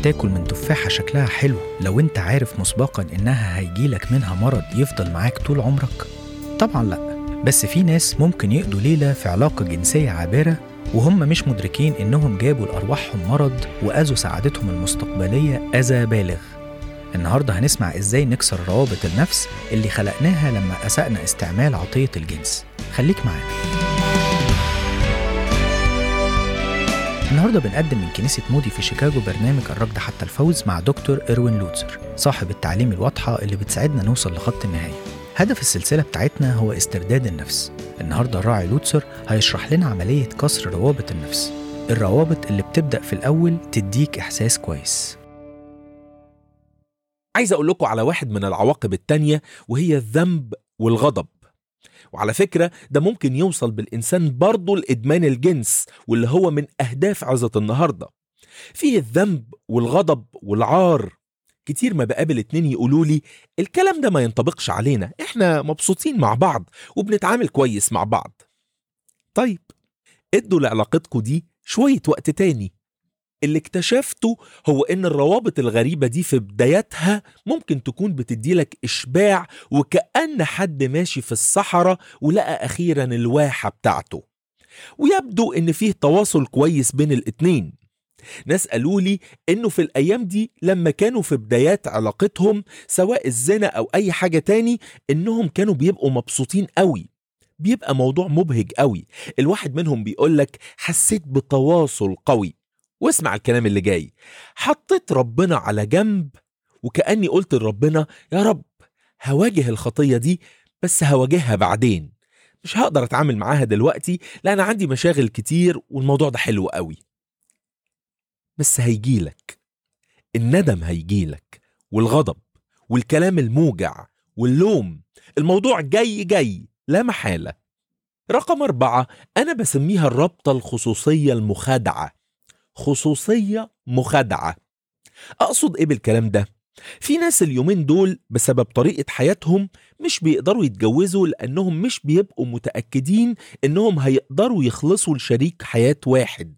تاكل من تفاحة شكلها حلو لو انت عارف مسبقا انها هيجيلك منها مرض يفضل معاك طول عمرك؟ طبعا لا بس في ناس ممكن يقضوا ليلة في علاقة جنسية عابرة وهم مش مدركين انهم جابوا لأرواحهم مرض وأذوا سعادتهم المستقبلية أذى بالغ النهاردة هنسمع ازاي نكسر روابط النفس اللي خلقناها لما أسأنا استعمال عطية الجنس خليك معانا النهارده بنقدم من كنيسة مودي في شيكاغو برنامج الركض حتى الفوز مع دكتور إروين لوتسر صاحب التعليم الواضحة اللي بتساعدنا نوصل لخط النهاية هدف السلسلة بتاعتنا هو استرداد النفس النهارده الراعي لوتسر هيشرح لنا عملية كسر روابط النفس الروابط اللي بتبدأ في الأول تديك إحساس كويس عايز اقول لكم على واحد من العواقب التانية وهي الذنب والغضب وعلى فكرة ده ممكن يوصل بالإنسان برضه لإدمان الجنس واللي هو من أهداف عظة النهاردة فيه الذنب والغضب والعار كتير ما بقابل اتنين يقولوا لي الكلام ده ما ينطبقش علينا احنا مبسوطين مع بعض وبنتعامل كويس مع بعض طيب ادوا لعلاقتكم دي شوية وقت تاني اللي اكتشفته هو ان الروابط الغريبة دي في بدايتها ممكن تكون بتديلك اشباع وكأن حد ماشي في الصحراء ولقى اخيرا الواحة بتاعته ويبدو ان فيه تواصل كويس بين الاتنين ناس قالوا لي انه في الايام دي لما كانوا في بدايات علاقتهم سواء الزنا او اي حاجة تاني انهم كانوا بيبقوا مبسوطين قوي بيبقى موضوع مبهج قوي الواحد منهم بيقولك حسيت بتواصل قوي واسمع الكلام اللي جاي حطيت ربنا على جنب وكأني قلت لربنا يا رب هواجه الخطية دي بس هواجهها بعدين مش هقدر اتعامل معاها دلوقتي لان عندي مشاغل كتير والموضوع ده حلو قوي بس هيجيلك الندم هيجيلك والغضب والكلام الموجع واللوم الموضوع جاي جاي لا محالة رقم أربعة أنا بسميها الرابطة الخصوصية المخادعة خصوصية مخادعة أقصد إيه بالكلام ده؟ في ناس اليومين دول بسبب طريقة حياتهم مش بيقدروا يتجوزوا لأنهم مش بيبقوا متأكدين إنهم هيقدروا يخلصوا لشريك حياة واحد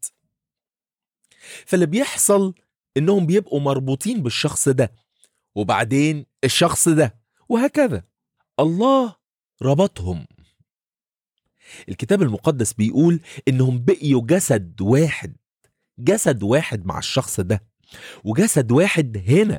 فاللي بيحصل إنهم بيبقوا مربوطين بالشخص ده وبعدين الشخص ده وهكذا الله ربطهم الكتاب المقدس بيقول إنهم بقيوا جسد واحد جسد واحد مع الشخص ده وجسد واحد هنا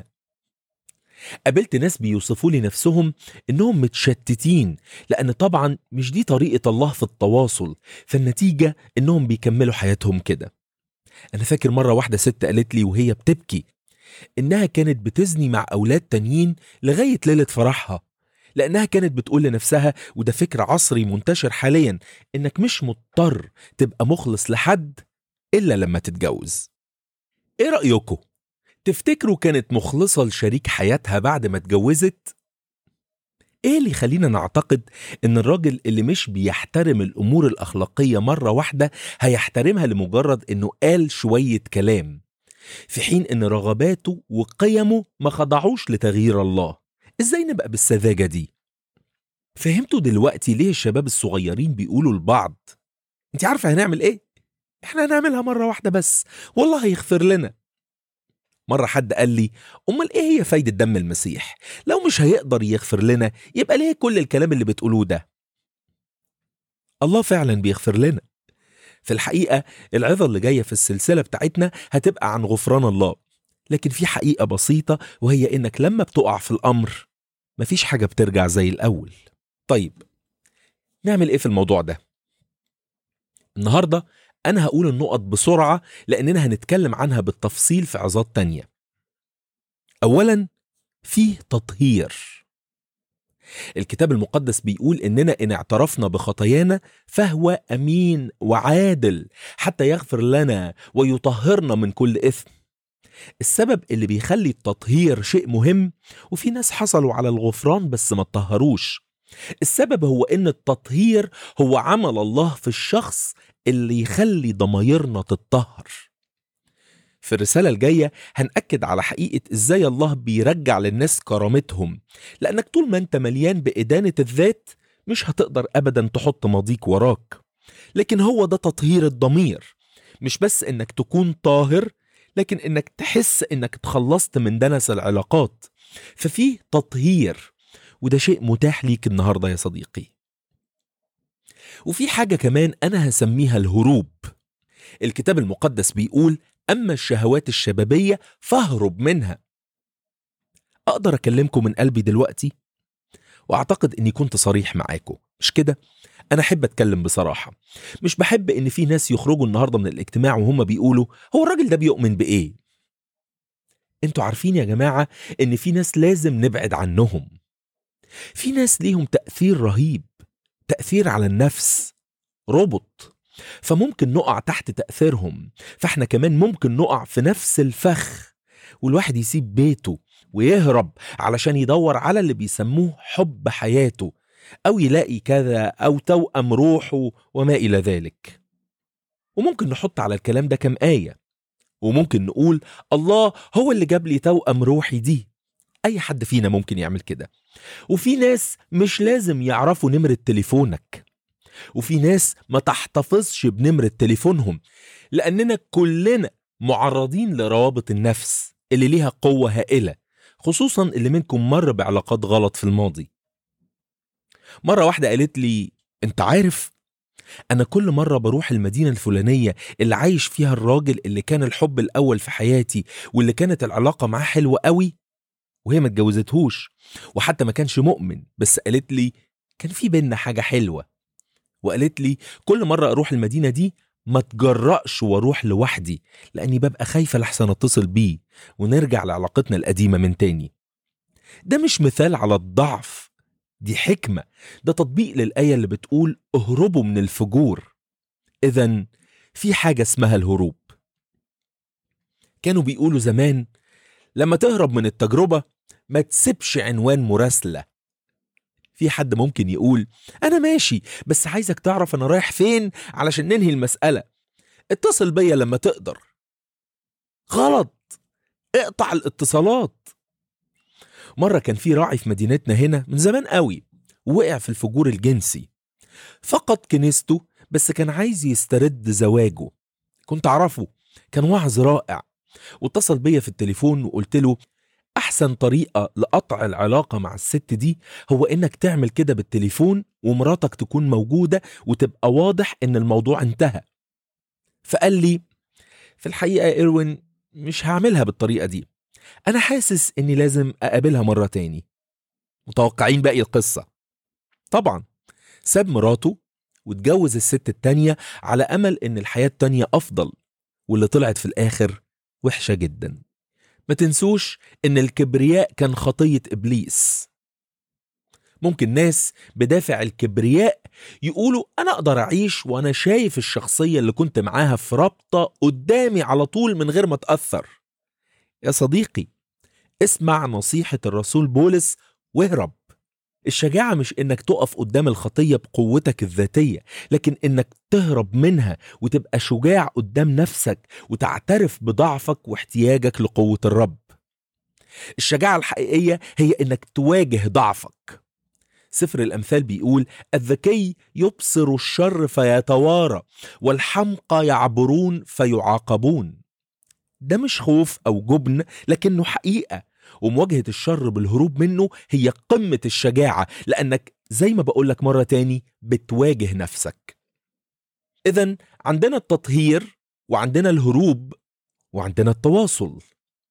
قابلت ناس بيوصفوا لي نفسهم انهم متشتتين لان طبعا مش دي طريقه الله في التواصل فالنتيجه انهم بيكملوا حياتهم كده انا فاكر مره واحده ست قالت لي وهي بتبكي انها كانت بتزني مع اولاد تانيين لغايه ليله فرحها لانها كانت بتقول لنفسها وده فكر عصري منتشر حاليا انك مش مضطر تبقى مخلص لحد إلا لما تتجوز إيه رأيكم؟ تفتكروا كانت مخلصة لشريك حياتها بعد ما اتجوزت؟ إيه اللي يخلينا نعتقد إن الراجل اللي مش بيحترم الأمور الأخلاقية مرة واحدة هيحترمها لمجرد إنه قال شوية كلام في حين إن رغباته وقيمه ما خضعوش لتغيير الله إزاي نبقى بالسذاجة دي؟ فهمتوا دلوقتي ليه الشباب الصغيرين بيقولوا لبعض انت عارفة هنعمل ايه؟ احنا هنعملها مرة واحدة بس والله هيغفر لنا مرة حد قال لي أمال إيه هي فايدة دم المسيح لو مش هيقدر يغفر لنا يبقى ليه كل الكلام اللي بتقولوه ده الله فعلا بيغفر لنا في الحقيقة العظة اللي جاية في السلسلة بتاعتنا هتبقى عن غفران الله لكن في حقيقة بسيطة وهي إنك لما بتقع في الأمر مفيش حاجة بترجع زي الأول طيب نعمل إيه في الموضوع ده النهاردة أنا هقول النقط بسرعة لأننا هنتكلم عنها بالتفصيل في عظات تانية أولا فيه تطهير الكتاب المقدس بيقول إننا إن اعترفنا بخطايانا فهو أمين وعادل حتى يغفر لنا ويطهرنا من كل إثم السبب اللي بيخلي التطهير شيء مهم وفي ناس حصلوا على الغفران بس ما اتطهروش السبب هو ان التطهير هو عمل الله في الشخص اللي يخلي ضمايرنا تتطهر في الرسالة الجاية هنأكد على حقيقة إزاي الله بيرجع للناس كرامتهم لأنك طول ما أنت مليان بإدانة الذات مش هتقدر أبدا تحط ماضيك وراك لكن هو ده تطهير الضمير مش بس إنك تكون طاهر لكن انك تحس انك اتخلصت من دنس العلاقات ففي تطهير وده شيء متاح ليك النهارده يا صديقي وفي حاجه كمان انا هسميها الهروب الكتاب المقدس بيقول اما الشهوات الشبابيه فاهرب منها اقدر اكلمكم من قلبي دلوقتي واعتقد اني كنت صريح معاكم مش كده انا احب اتكلم بصراحه مش بحب ان في ناس يخرجوا النهارده من الاجتماع وهم بيقولوا هو الراجل ده بيؤمن بايه انتوا عارفين يا جماعه ان في ناس لازم نبعد عنهم في ناس ليهم تاثير رهيب تاثير على النفس روبوت فممكن نقع تحت تاثيرهم فاحنا كمان ممكن نقع في نفس الفخ والواحد يسيب بيته ويهرب علشان يدور على اللي بيسموه حب حياته أو يلاقي كذا أو توأم روحه وما إلى ذلك وممكن نحط على الكلام ده كم آية وممكن نقول الله هو اللي جاب لي توأم روحي دي أي حد فينا ممكن يعمل كده وفي ناس مش لازم يعرفوا نمرة تليفونك وفي ناس ما تحتفظش بنمرة تليفونهم لأننا كلنا معرضين لروابط النفس اللي ليها قوة هائلة خصوصا اللي منكم مر بعلاقات غلط في الماضي مرة واحدة قالت لي انت عارف انا كل مرة بروح المدينة الفلانية اللي عايش فيها الراجل اللي كان الحب الاول في حياتي واللي كانت العلاقة معاه حلوة قوي وهي ما اتجوزتهوش وحتى ما كانش مؤمن بس قالت لي كان في بينا حاجة حلوة وقالت لي كل مرة اروح المدينة دي ما تجرأش واروح لوحدي لاني ببقى خايفة لحسن اتصل بيه ونرجع لعلاقتنا القديمة من تاني ده مش مثال على الضعف دي حكمة ده تطبيق للآية اللي بتقول اهربوا من الفجور إذا في حاجة اسمها الهروب كانوا بيقولوا زمان لما تهرب من التجربة ما تسيبش عنوان مراسلة في حد ممكن يقول أنا ماشي بس عايزك تعرف أنا رايح فين علشان ننهي المسألة اتصل بيا لما تقدر غلط اقطع الاتصالات مرة كان في راعي في مدينتنا هنا من زمان قوي وقع في الفجور الجنسي فقد كنيسته بس كان عايز يسترد زواجه كنت أعرفه كان وعظ رائع واتصل بيا في التليفون وقلت له أحسن طريقة لقطع العلاقة مع الست دي هو إنك تعمل كده بالتليفون ومراتك تكون موجودة وتبقى واضح إن الموضوع انتهى فقال لي في الحقيقة يا إروين مش هعملها بالطريقة دي أنا حاسس إني لازم أقابلها مرة تاني متوقعين باقي القصة طبعا ساب مراته واتجوز الست التانية على أمل إن الحياة التانية أفضل واللي طلعت في الآخر وحشة جدا ما تنسوش إن الكبرياء كان خطية إبليس ممكن ناس بدافع الكبرياء يقولوا أنا أقدر أعيش وأنا شايف الشخصية اللي كنت معاها في رابطة قدامي على طول من غير ما أتأثر يا صديقي اسمع نصيحة الرسول بولس واهرب الشجاعة مش إنك تقف قدام الخطية بقوتك الذاتية لكن إنك تهرب منها وتبقى شجاع قدام نفسك وتعترف بضعفك واحتياجك لقوة الرب الشجاعة الحقيقية هي إنك تواجه ضعفك سفر الأمثال بيقول الذكي يبصر الشر فيتوارى والحمقى يعبرون فيعاقبون ده مش خوف أو جبن لكنه حقيقة ومواجهة الشر بالهروب منه هي قمة الشجاعة لأنك زي ما بقولك مرة تاني بتواجه نفسك إذا عندنا التطهير وعندنا الهروب وعندنا التواصل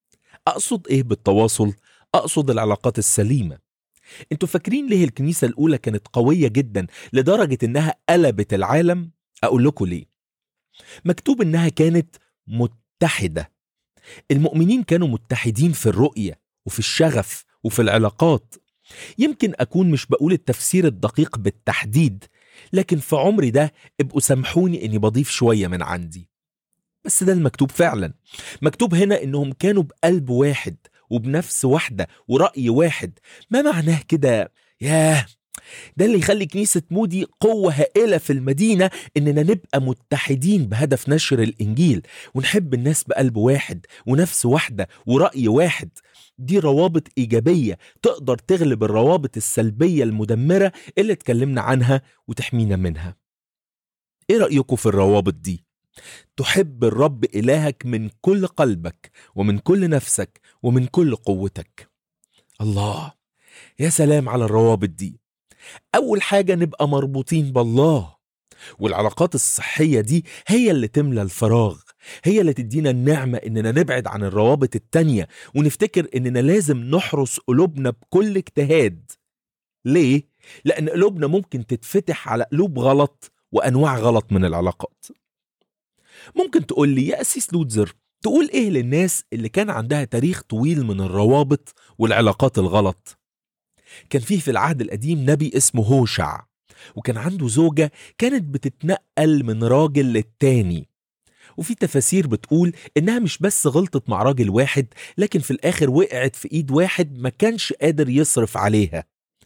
أقصد إيه بالتواصل؟ أقصد العلاقات السليمة انتوا فاكرين ليه الكنيسة الأولى كانت قوية جدا لدرجة إنها قلبت العالم؟ أقول لكم ليه مكتوب إنها كانت متحدة المؤمنين كانوا متحدين في الرؤية وفي الشغف وفي العلاقات يمكن أكون مش بقول التفسير الدقيق بالتحديد لكن في عمري ده ابقوا سامحوني إني بضيف شوية من عندي بس ده المكتوب فعلا مكتوب هنا إنهم كانوا بقلب واحد وبنفس واحدة ورأي واحد ما معناه كده ياه ده اللي يخلي كنيسة مودي قوة هائلة في المدينة إننا نبقى متحدين بهدف نشر الإنجيل ونحب الناس بقلب واحد ونفس واحدة ورأي واحد دي روابط إيجابية تقدر تغلب الروابط السلبية المدمرة اللي اتكلمنا عنها وتحمينا منها إيه رأيكم في الروابط دي؟ تحب الرب إلهك من كل قلبك ومن كل نفسك ومن كل قوتك الله يا سلام على الروابط دي أول حاجة نبقى مربوطين بالله والعلاقات الصحية دي هي اللي تملى الفراغ هي اللي تدينا النعمة إننا نبعد عن الروابط التانية ونفتكر إننا لازم نحرس قلوبنا بكل اجتهاد ليه؟ لأن قلوبنا ممكن تتفتح على قلوب غلط وأنواع غلط من العلاقات ممكن تقول لي يا أسيس لوتزر تقول إيه للناس اللي كان عندها تاريخ طويل من الروابط والعلاقات الغلط كان فيه في العهد القديم نبي اسمه هوشع وكان عنده زوجة كانت بتتنقل من راجل للتاني وفي تفاسير بتقول إنها مش بس غلطت مع راجل واحد لكن في الآخر وقعت في إيد واحد ما كانش قادر يصرف عليها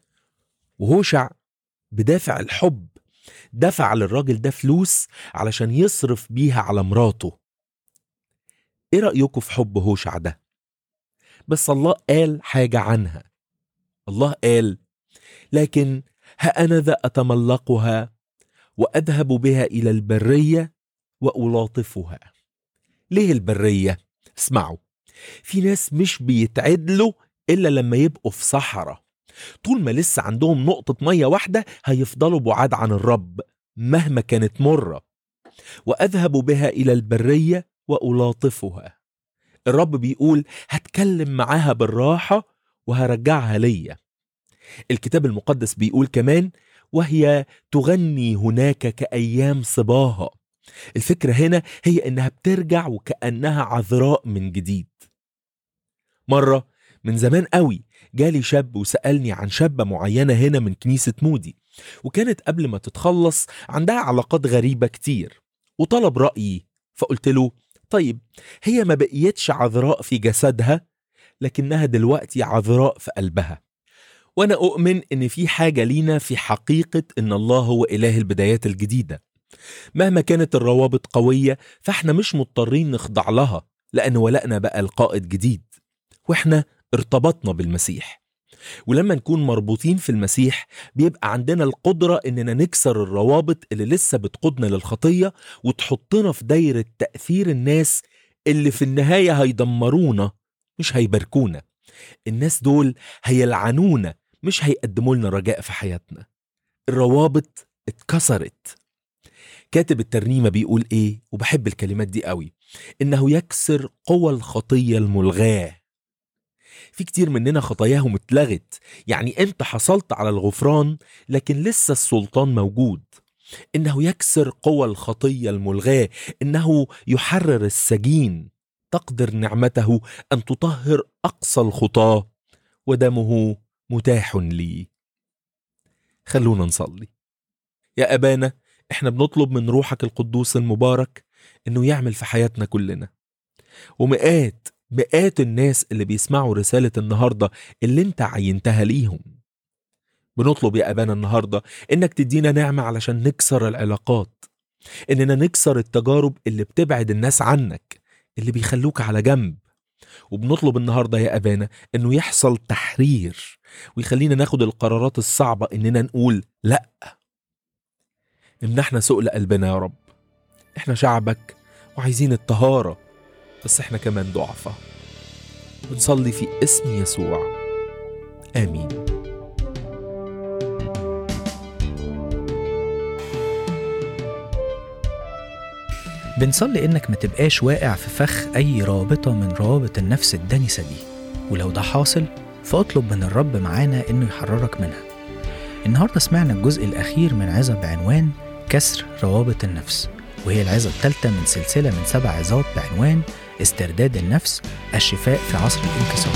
وهوشع بدافع الحب دفع للراجل ده فلوس علشان يصرف بيها على مراته ايه رأيكم في حب هوشع ده بس الله قال حاجة عنها الله قال لكن ها أنا ذا أتملقها وأذهب بها إلى البرية وألاطفها ليه البرية؟ اسمعوا في ناس مش بيتعدلوا إلا لما يبقوا في صحراء طول ما لسه عندهم نقطة مية واحدة هيفضلوا بعاد عن الرب مهما كانت مرة وأذهب بها إلى البرية وألاطفها الرب بيقول هتكلم معاها بالراحة وهرجعها ليا الكتاب المقدس بيقول كمان وهي تغني هناك كأيام صباها الفكرة هنا هي إنها بترجع وكأنها عذراء من جديد مرة من زمان قوي جالي شاب وسألني عن شابة معينة هنا من كنيسة مودي وكانت قبل ما تتخلص عندها علاقات غريبة كتير وطلب رأيي فقلت له طيب هي ما بقيتش عذراء في جسدها لكنها دلوقتي عذراء في قلبها وانا اؤمن ان في حاجه لينا في حقيقه ان الله هو اله البدايات الجديده مهما كانت الروابط قويه فاحنا مش مضطرين نخضع لها لان ولائنا بقى القائد جديد واحنا ارتبطنا بالمسيح ولما نكون مربوطين في المسيح بيبقى عندنا القدرة إننا نكسر الروابط اللي لسه بتقودنا للخطية وتحطنا في دايرة تأثير الناس اللي في النهاية هيدمرونا مش هيباركونا الناس دول هيلعنونا مش هيقدموا لنا رجاء في حياتنا الروابط اتكسرت كاتب الترنيمة بيقول ايه وبحب الكلمات دي قوي انه يكسر قوى الخطية الملغاه في كتير مننا خطاياهم اتلغت يعني انت حصلت على الغفران لكن لسه السلطان موجود انه يكسر قوى الخطيه الملغاه انه يحرر السجين تقدر نعمته ان تطهر اقصى الخطاه ودمه متاح لي خلونا نصلي يا ابانا احنا بنطلب من روحك القدوس المبارك انه يعمل في حياتنا كلنا ومئات مئات الناس اللي بيسمعوا رسالة النهاردة اللي انت عينتها ليهم بنطلب يا أبانا النهاردة إنك تدينا نعمة علشان نكسر العلاقات إننا نكسر التجارب اللي بتبعد الناس عنك اللي بيخلوك على جنب وبنطلب النهاردة يا أبانا إنه يحصل تحرير ويخلينا ناخد القرارات الصعبة إننا نقول لأ امنحنا سؤل قلبنا يا رب احنا شعبك وعايزين الطهارة بس احنا كمان ضعفة بنصلي في اسم يسوع آمين بنصلي إنك ما تبقاش واقع في فخ أي رابطة من روابط النفس الدنسة دي ولو ده حاصل فاطلب من الرب معانا إنه يحررك منها النهاردة سمعنا الجزء الأخير من عظة بعنوان كسر روابط النفس وهي العظة الثالثة من سلسلة من سبع عظات بعنوان استرداد النفس الشفاء في عصر الانكسار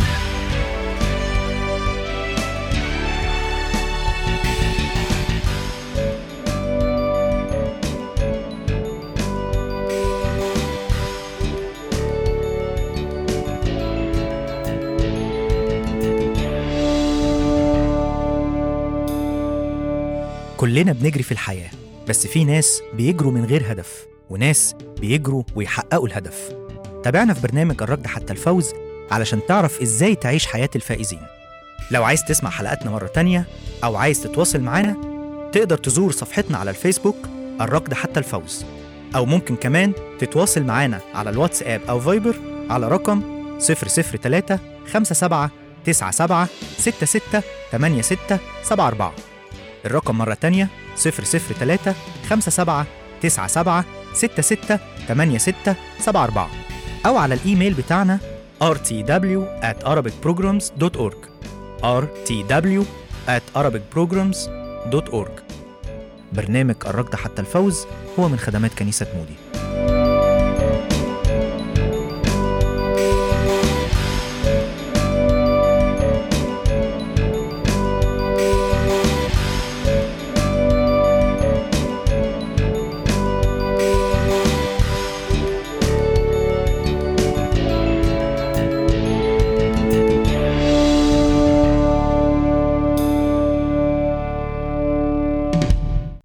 كلنا بنجري في الحياة بس في ناس بيجروا من غير هدف وناس بيجروا ويحققوا الهدف تابعنا في برنامج الركض حتى الفوز علشان تعرف ازاي تعيش حياة الفائزين لو عايز تسمع حلقاتنا مرة تانية أو عايز تتواصل معانا تقدر تزور صفحتنا على الفيسبوك الركض حتى الفوز أو ممكن كمان تتواصل معانا على الواتساب أو فايبر على رقم 003 57 97 66 86 74 الرقم مرة تانية 003 57 97 66 86 74 أو على الإيميل بتاعنا rtw at arabicprograms.org rtw at arabicprograms.org برنامج الركض حتى الفوز هو من خدمات كنيسة مودي